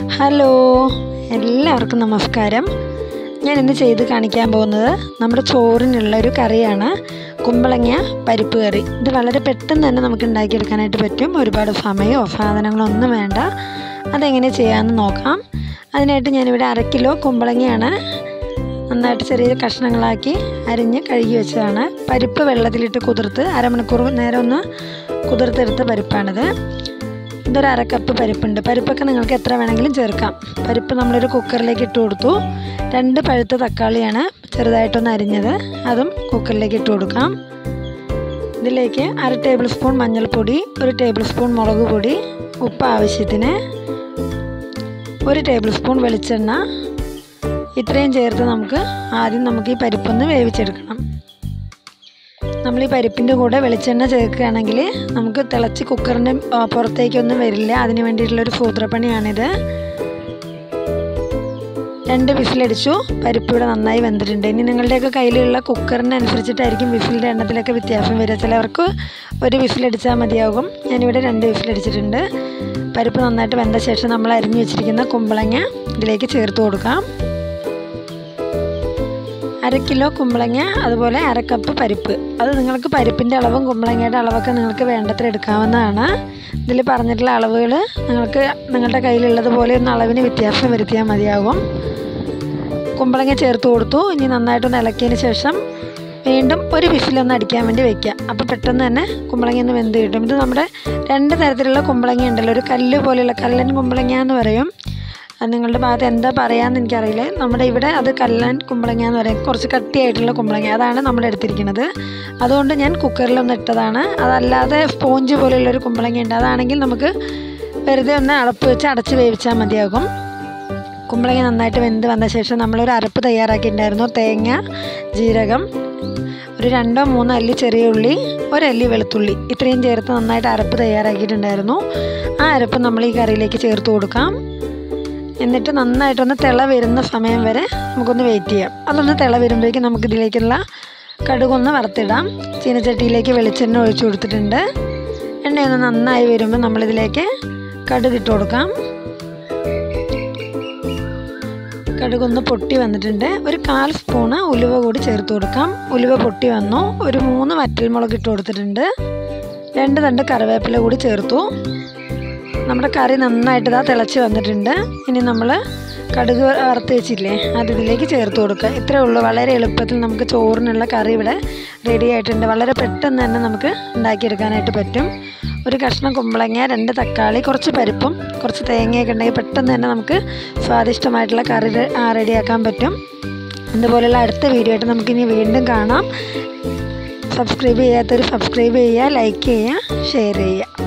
hello എല്ലാവർക്കും നമസ്കാരം ഞാൻ ഇന്ന് ചെയ്ത് കാണിക്കാൻ പോകുന്നത് നമ്മുടെ ചോറിനുള്ള ഒരു കറിയാണ് കുമ്പളങ്ങ പരിപ്പ് കറി ഇത് വളരെ പെട്ടെന്ന് തന്നെ നമുക്ക് ഉണ്ടാക്കിയെടുക്കാനായിട്ട് പറ്റും ഒരുപാട് സമയമോ സാധനങ്ങളോ ഒന്നും വേണ്ട അതെങ്ങനെ ചെയ്യാമെന്ന് നോക്കാം അതിനായിട്ട് ഞാനിവിടെ അര കിലോ കുമ്പളങ്ങയാണ് നന്നായിട്ട് ചെറിയ കഷ്ണങ്ങളാക്കി അരിഞ്ഞ് കഴുകി വെച്ചതാണ് പരിപ്പ് വെള്ളത്തിലിട്ട് കുതിർത്ത് അരമണിക്കൂർ നേരം ഒന്ന് കുതിർത്തെടുത്ത പരിപ്പാണിത് ഇതൊരു അര കപ്പ് പരിപ്പുണ്ട് പരിപ്പൊക്കെ നിങ്ങൾക്ക് എത്ര വേണമെങ്കിലും ചേർക്കാം പരിപ്പ് നമ്മളൊരു കുക്കറിലേക്ക് ഇട്ട് കൊടുത്തു രണ്ട് പഴുത്ത തക്കാളിയാണ് ചെറുതായിട്ടൊന്ന് അരിഞ്ഞത് അതും കുക്കറിലേക്ക് ഇട്ട് കൊടുക്കാം ഇതിലേക്ക് അര ടേബിൾ സ്പൂൺ മഞ്ഞൾപ്പൊടി ഒരു ടേബിൾ സ്പൂൺ മുളക് പൊടി ഉപ്പ് ആവശ്യത്തിന് ഒരു ടേബിൾ സ്പൂൺ വെളിച്ചെണ്ണ ഇത്രയും ചേർത്ത് നമുക്ക് ആദ്യം നമുക്ക് ഈ പരിപ്പൊന്ന് വേവിച്ചെടുക്കണം നമ്മൾ ഈ പരിപ്പിൻ്റെ കൂടെ വെളിച്ചെണ്ണ ചേർക്കുകയാണെങ്കിൽ നമുക്ക് തിളച്ച് കുക്കറിൻ്റെ പുറത്തേക്കൊന്നും വരില്ല അതിന് വേണ്ടിയിട്ടുള്ളൊരു സൂത്രപ്പണിയാണിത് രണ്ട് വിസിലടിച്ചു പരിപ്പ് ഇവിടെ നന്നായി വെന്തിട്ടുണ്ട് ഇനി നിങ്ങളുടെയൊക്കെ കയ്യിലുള്ള കുക്കറിനനുസരിച്ചിട്ടായിരിക്കും വിസിലിൻ്റെ എണ്ണത്തിലൊക്കെ വ്യത്യാസം വരിക ചിലവർക്ക് ഒരു വിസിലടിച്ചാൽ മതിയാകും ഞാനിവിടെ രണ്ട് വിസിലടിച്ചിട്ടുണ്ട് പരിപ്പ് നന്നായിട്ട് വെന്ത ശേഷം നമ്മൾ അരിഞ്ഞു വെച്ചിരിക്കുന്ന കുമ്പളങ്ങ ഇതിലേക്ക് ചേർത്ത് കൊടുക്കാം അര കിലോ കുമ്പളങ്ങ അതുപോലെ അര കപ്പ് പരിപ്പ് അത് നിങ്ങൾക്ക് പരിപ്പിൻ്റെ അളവും കുമ്പളങ്ങയുടെ അളവൊക്കെ നിങ്ങൾക്ക് വേണ്ടത്ര എടുക്കാവുന്നതാണ് ഇതിൽ പറഞ്ഞിട്ടുള്ള അളവുകൾ നിങ്ങൾക്ക് നിങ്ങളുടെ കയ്യിലുള്ളതുപോലെ ഒന്ന് അളവിന് വ്യത്യാസം വരുത്തിയാൽ മതിയാകും കുമ്പളങ്ങ ചേർത്ത് കൊടുത്തു ഇനി നന്നായിട്ടൊന്ന് ഇളക്കിയതിന് ശേഷം വീണ്ടും ഒരു വിസിലൊന്ന് അടിക്കാൻ വേണ്ടി വെക്കുക അപ്പോൾ പെട്ടെന്ന് തന്നെ കുമ്പളങ്ങ ഒന്ന് വെന്ത് കിട്ടും ഇത് നമ്മുടെ രണ്ട് തരത്തിലുള്ള കുമ്പളങ്ങ ഉണ്ടല്ലോ ഒരു കല്ല് പോലെയുള്ള കല്ലൻ കുമ്പളങ്ങ എന്ന് പറയും അത് നിങ്ങളുടെ ഭാഗത്ത് എന്താ പറയാമെന്ന് എനിക്കറിയില്ല നമ്മുടെ ഇവിടെ അത് കല്ലാൻ കുമ്പളങ്ങ എന്ന് പറയും കുറച്ച് കട്ടിയായിട്ടുള്ള കുമ്പളങ്ങ അതാണ് നമ്മൾ എടുത്തിരിക്കുന്നത് അതുകൊണ്ട് ഞാൻ കുക്കറിലൊന്ന് ഇട്ടതാണ് അതല്ലാതെ സ്പോഞ്ച് പോലെയുള്ളൊരു കുമ്പളങ്ങ ഉണ്ട് അതാണെങ്കിൽ നമുക്ക് വെറുതെ ഒന്ന് അടപ്പ് വെച്ച് അടച്ച് വേവിച്ചാൽ മതിയാകും കുമ്പളങ്ങ നന്നായിട്ട് വെന്ത് വന്ന ശേഷം നമ്മളൊരു അരപ്പ് തയ്യാറാക്കിയിട്ടുണ്ടായിരുന്നു തേങ്ങ ജീരകം ഒരു രണ്ടോ മൂന്നോ അല്ലി ചെറിയ ഉള്ളി ഒരല്ലി വെളുത്തുള്ളി ഇത്രയും ചേർത്ത് നന്നായിട്ട് അരപ്പ് തയ്യാറാക്കിയിട്ടുണ്ടായിരുന്നു ആ അരപ്പ് നമ്മൾ ഈ കറിയിലേക്ക് ചേർത്ത് കൊടുക്കാം എന്നിട്ട് നന്നായിട്ടൊന്ന് തിള വരുന്ന സമയം വരെ നമുക്കൊന്ന് വെയിറ്റ് ചെയ്യാം അതൊന്ന് തിള വരുമ്പോഴേക്കും നമുക്ക് ഇതിലേക്കുള്ള കടുകൊന്ന് വറുത്തിടാം ചീനച്ചട്ടിയിലേക്ക് വെളിച്ചെണ്ണ ഒഴിച്ചു കൊടുത്തിട്ടുണ്ട് എണ്ണയൊന്ന് നന്നായി വരുമ്പോൾ നമ്മളിതിലേക്ക് കടുക് ഇട്ട് കൊടുക്കാം കടുകൊന്ന് പൊട്ടി വന്നിട്ടുണ്ട് ഒരു കാൽ സ്പൂണ് ഉലുവ കൂടി ചേർത്ത് കൊടുക്കാം ഉലുവ പൊട്ടി വന്നു ഒരു മൂന്ന് വറ്റൽമുളക് ഇട്ട് കൊടുത്തിട്ടുണ്ട് രണ്ട് തണ്ട് കറിവേപ്പില കൂടി ചേർത്തു നമ്മുടെ കറി നന്നായിട്ട് ഇതാ തിളച്ച് വന്നിട്ടുണ്ട് ഇനി നമ്മൾ കടുക് വറുത്ത് വെച്ചില്ലേ അത് ഇതിലേക്ക് ചേർത്ത് കൊടുക്കുക ഇത്രയേ ഉള്ളൂ വളരെ എളുപ്പത്തിൽ നമുക്ക് ചോറിനുള്ള കറി ഇവിടെ റെഡി ആയിട്ടുണ്ട് വളരെ പെട്ടെന്ന് തന്നെ നമുക്ക് ഉണ്ടാക്കിയെടുക്കാനായിട്ട് പറ്റും ഒരു കഷ്ണം കുമ്പളങ്ങ രണ്ട് തക്കാളി കുറച്ച് പരിപ്പും കുറച്ച് തേങ്ങയൊക്കെ ഉണ്ടെങ്കിൽ പെട്ടെന്ന് തന്നെ നമുക്ക് സ്വാദിഷ്ടമായിട്ടുള്ള കറി റെഡിയാക്കാൻ പറ്റും ഇതുപോലെയുള്ള അടുത്ത വീഡിയോ ആയിട്ട് നമുക്കിനി വീണ്ടും കാണാം സബ്സ്ക്രൈബ് ചെയ്യാത്തവർ സബ്സ്ക്രൈബ് ചെയ്യുക ലൈക്ക് ചെയ്യുക ഷെയർ ചെയ്യുക